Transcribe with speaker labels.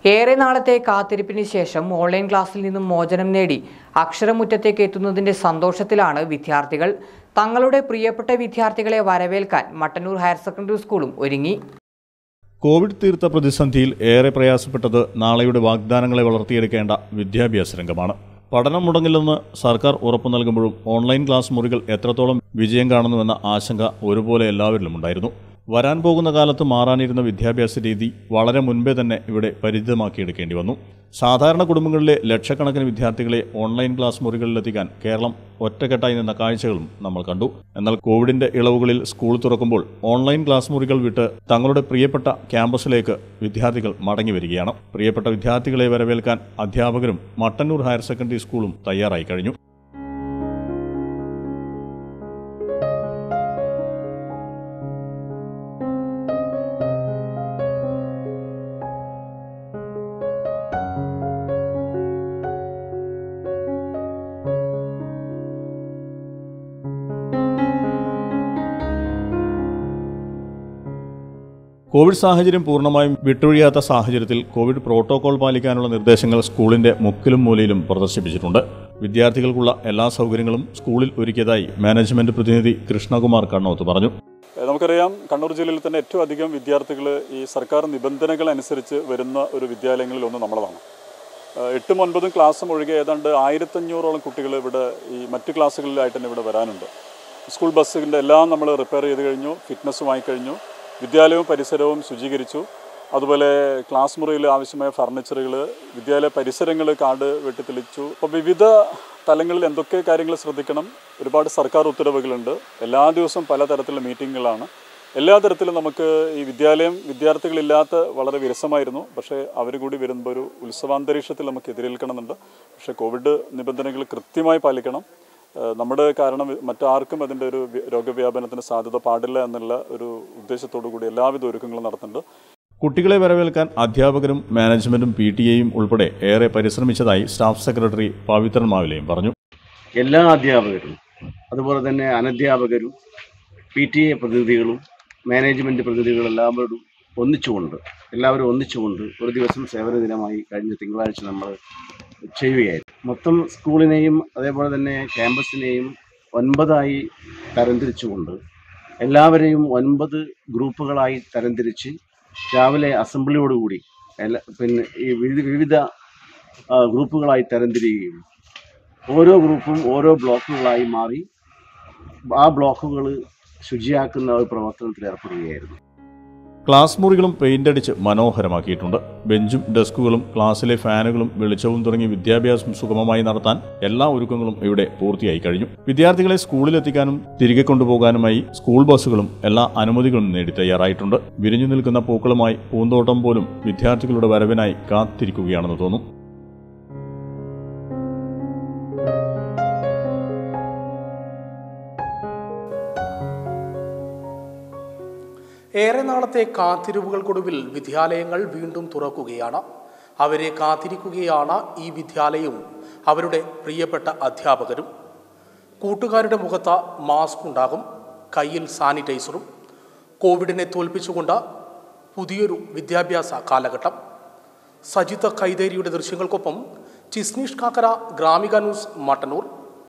Speaker 1: ഏറെ നാളത്തെ കാത്തിരിപ്പിന് ശേഷം ഓൺലൈൻ ക്ലാസ്സിൽ നിന്നും മോചനം നേടി അക്ഷരമുറ്റത്തേക്ക് എത്തുന്നതിന്റെ സന്തോഷത്തിലാണ് വിദ്യാർത്ഥികൾ തങ്ങളുടെ പ്രിയപ്പെട്ട വിദ്യാർത്ഥികളെ വരവേൽക്കാൻ മട്ടന്നൂർ ഹയർ സെക്കൻഡറി സ്കൂളും ഒരുങ്ങി
Speaker 2: കോവിഡ് തീർത്ത പ്രതിസന്ധിയിൽ ഏറെ പ്രയാസപ്പെട്ടത് നാളെയുടെ വാഗ്ദാനങ്ങളെ വളർത്തിയെടുക്കേണ്ട വിദ്യാഭ്യാസ രംഗമാണ് പഠനം മുടങ്ങില്ലെന്ന് സർക്കാർ ഉറപ്പു നൽകുമ്പോഴും ഓൺലൈൻ ക്ലാസ് മുറികൾ എത്രത്തോളം വിജയം കാണുന്നുവെന്ന ആശങ്ക ഒരുപോലെ എല്ലാവരിലും ഉണ്ടായിരുന്നു വരാൻ പോകുന്ന കാലത്ത് മാറാനിരുന്ന വിദ്യാഭ്യാസ രീതി വളരെ മുൻപേ തന്നെ ഇവിടെ പരിചിതമാക്കിയെടുക്കേണ്ടി വന്നു സാധാരണ കുടുംബങ്ങളിലെ ലക്ഷക്കണക്കിന് വിദ്യാർത്ഥികളെ ഓൺലൈൻ ക്ലാസ് മുറികളിലെത്തിക്കാൻ കേരളം ഒറ്റക്കെട്ടായി നിന്ന കാഴ്ചകളും നമ്മൾ കണ്ടു എന്നാൽ കോവിഡിന്റെ ഇളവുകളിൽ സ്കൂൾ തുറക്കുമ്പോൾ ഓൺലൈൻ ക്ലാസ് മുറികൾ വിട്ട് തങ്ങളുടെ പ്രിയപ്പെട്ട ക്യാമ്പസിലേക്ക് വിദ്യാർത്ഥികൾ മടങ്ങി വരികയാണ് പ്രിയപ്പെട്ട വിദ്യാർത്ഥികളെ വരവേൽക്കാൻ അധ്യാപകരും മട്ടന്നൂർ ഹയർ സെക്കൻഡറി സ്കൂളും തയ്യാറായി കഴിഞ്ഞു കോവിഡ് സാഹചര്യം പൂർണ്ണമായും വിട്ടൊഴിയാത്ത സാഹചര്യത്തിൽ കോവിഡ് പ്രോട്ടോകോൾ പാലിക്കാനുള്ള നിർദ്ദേശങ്ങൾ സ്കൂളിന്റെ മുക്കിലും മൂലയിലും പ്രദർശിപ്പിച്ചിട്ടുണ്ട് വിദ്യാർത്ഥികൾക്കുള്ള എല്ലാ സൗകര്യങ്ങളും സ്കൂളിൽ ഒരുക്കിയതായി മാനേജ്മെന്റ് പ്രതിനിധി കൃഷ്ണകുമാർ കണ്ണോത്ത് പറഞ്ഞു
Speaker 3: നമുക്കറിയാം കണ്ണൂർ ജില്ലയിൽ തന്നെ ഏറ്റവും അധികം വിദ്യാർത്ഥികൾ ഈ സർക്കാർ നിബന്ധനകൾ അനുസരിച്ച് വരുന്ന ഒരു വിദ്യാലയങ്ങളിൽ ഒന്ന് നമ്മളതാണ് ഏഹ് എട്ടും ഒൻപതും ക്ലാസ്സും ഒഴികെ ഏതാണ്ട് ആയിരത്തഞ്ഞൂറോളം കുട്ടികൾ ഇവിടെ ഈ മറ്റ് ക്ലാസ്സുകളിലായിട്ട് തന്നെ ഇവിടെ വരാനുണ്ട് സ്കൂൾ ബസ്സിൻ്റെ എല്ലാം നമ്മൾ റിപ്പയർ ചെയ്ത് കഴിഞ്ഞു ഫിറ്റ്നസ്സും ആയിക്കഴിഞ്ഞു വിദ്യാലയവും പരിസരവും ശുചീകരിച്ചു അതുപോലെ ക്ലാസ് മുറിയിൽ ആവശ്യമായ ഫർണിച്ചറുകൾ വിദ്യാലയ പരിസരങ്ങൾ കാട് വെട്ടിത്തെളിച്ചു അപ്പോൾ വിവിധ തലങ്ങളിൽ എന്തൊക്കെ കാര്യങ്ങൾ ശ്രദ്ധിക്കണം ഒരുപാട് സർക്കാർ ഉത്തരവുകളുണ്ട് എല്ലാ ദിവസവും പലതരത്തിലുള്ള മീറ്റിങ്ങുകളാണ് എല്ലാ തരത്തിലും നമുക്ക് ഈ വിദ്യാലയം വിദ്യാർത്ഥികളില്ലാത്ത വളരെ വിരസമായിരുന്നു പക്ഷേ അവർ കൂടി വരുമ്പോൾ ഒരു ഉത്സവാന്തരീക്ഷത്തിൽ നമുക്ക് എതിരേൽക്കണമെന്നുണ്ട് പക്ഷേ കോവിഡ് നിബന്ധനകൾ കൃത്യമായി പാലിക്കണം ഏഹ് നമ്മുടെ കാരണം മറ്റാർക്കും അതിൻ്റെ ഒരു വ്യ- രോഗവ്യാപനത്തിന് സാധ്യത പാടില്ല എന്നുള്ള ഒരു ഉദ്ദേശത്തോടു കൂടി എല്ലാവിധ ഒരുക്കങ്ങളും നടത്തുന്നുണ്ട്
Speaker 2: കുട്ടികളെ വരവേൽക്കാൻ അധ്യാപകരും മാനേജ്മെന്റും പി ടി എയും ഉൾപ്പെടെ ഏറെ പരിശ്രമിച്ചതായി സ്റ്റാഫ് സെക്രട്ടറി പവിത്രൻ മാവിലയും പറഞ്ഞു
Speaker 4: എല്ലാ അധ്യാപകരും അതുപോലെ തന്നെ അനധ്യാപകരും പി ടി എ പ്രതിനിധികളും മാനേജ്മെൻറ്റ് പ്രതിനിധികളും എല്ലാവരും ഒന്നിച്ചുകൊണ്ട് എല്ലാവരും ഒന്നിച്ചുകൊണ്ട് ഒരു ദിവസം സേവന ദിനമായി കഴിഞ്ഞ തിങ്കളാഴ്ച നമ്മൾ ചെയ്യുകയായിരുന്നു മൊത്തം സ്കൂളിനെയും അതേപോലെ തന്നെ ക്യാമ്പസിനെയും ഒൻപതായി തരംതിരിച്ചുകൊണ്ട് എല്ലാവരെയും ഒൻപത് ഗ്രൂപ്പുകളായി തരംതിരിച്ച് രാവിലെ അസംബ്ലിയോടുകൂടി എല്ലാ പിന്നെ ഈ വിവിധ വിവിധ ആ, ഗ്രൂപ്പുകളായി തരംതിരിക്കുകയും ഓരോ ഗ്രൂപ്പും ഓരോ ബ്ലോക്കുകളായി മാറി ആ ബ്ലോക്കുകൾ ശുചിയാക്കുന്ന ഒരു പ്രവർത്തനത്തിൽ ഏർപ്പെടുകയായിരുന്നു
Speaker 2: ക്ലാസ് മുറികളും പെയിന്റ് അടിച്ച് മനോഹരമാക്കിയിട്ടുണ്ട് ബെഞ്ചും ഡെസ്കുകളും ക്ലാസ്സിലെ ഫാനുകളും വെളിച്ചവും തുടങ്ങി വിദ്യാഭ്യാസം സുഗമമായി നടത്താൻ എല്ലാ ഒരുക്കങ്ങളും ഇവിടെ പൂർത്തിയായി കഴിഞ്ഞു വിദ്യാർത്ഥികളെ സ്കൂളിലെത്തിക്കാനും തിരികെ കൊണ്ടുപോകാനുമായി സ്കൂൾ ബസ്സുകളും എല്ലാ അനുമതികളും നേടി തയ്യാറായിട്ടുണ്ട് വിരിഞ്ഞു നിൽക്കുന്ന പൂക്കളുമായി പൂന്തോട്ടം പോലും വിദ്യാർത്ഥികളുടെ വരവിനായി കാത്തിരിക്കുകയാണെന്ന് തോന്നും
Speaker 5: ഏറെ നാളത്തെ കാത്തിരിവുകൾക്കൊടുവിൽ വിദ്യാലയങ്ങൾ വീണ്ടും തുറക്കുകയാണ് അവരെ കാത്തിരിക്കുകയാണ് ഈ വിദ്യാലയവും അവരുടെ പ്രിയപ്പെട്ട അധ്യാപകരും കൂട്ടുകാരുടെ മുഖത്ത് മാസ്ക് ഉണ്ടാകും കയ്യിൽ സാനിറ്റൈസറും കോവിഡിനെ തോൽപ്പിച്ചുകൊണ്ട് പുതിയൊരു വിദ്യാഭ്യാസ കാലഘട്ടം സജിത കൈതേരിയുടെ ദൃശ്യങ്ങൾക്കൊപ്പം ചിസ്നീഷ് കാക്കര ഗ്രാമിക ന്യൂസ് മട്ടന്നൂർ